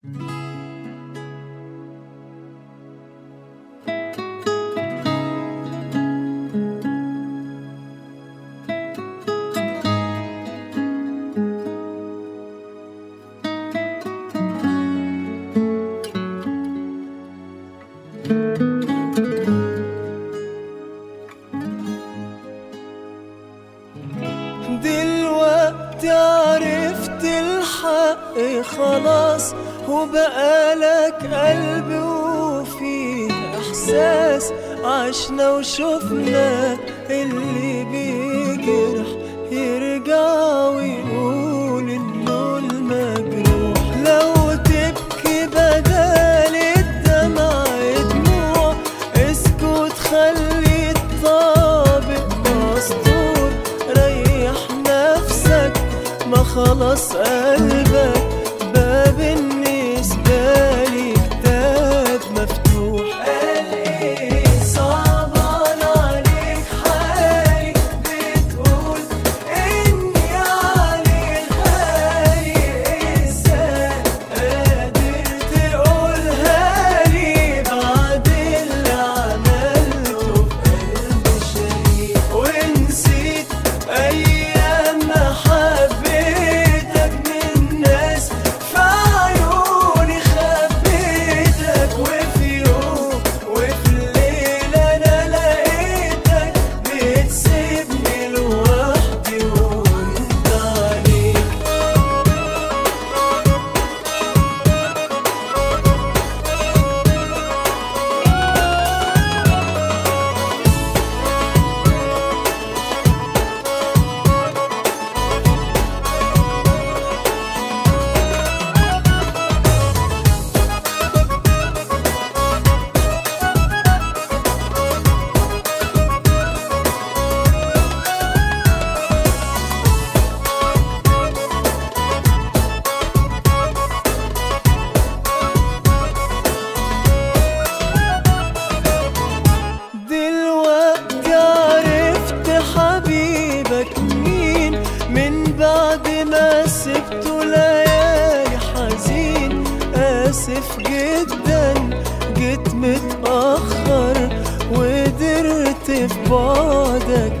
دلوقتي عرفت الحق خلاص وبقالك قلب وفيه احساس عشنا وشفنا اللي بيجرح يرجع ويقول انه المجروح لو تبكي بدل الدمع دموع اسكت خلي الطابق مسطور ريح نفسك ما خلاص قلبك باب بالنسبة لي كتاب مفتوح قال ايه صعبان عليك حالي بتقول اني علي الغالي ازاي قادر تقولها لي بعد اللي عملته في قلب شريك ونسيت ايام ما حبيتك من ناس في عيوني خبيتك وفي يوم وفي ليلة انا لقيتك بتسيبني لوحدي وانت عليك دلوقتي عرفت حبيبك مين من بعد ما سبته ليالي حزين آسف جدا جيت متأخر وقدرت في بعدك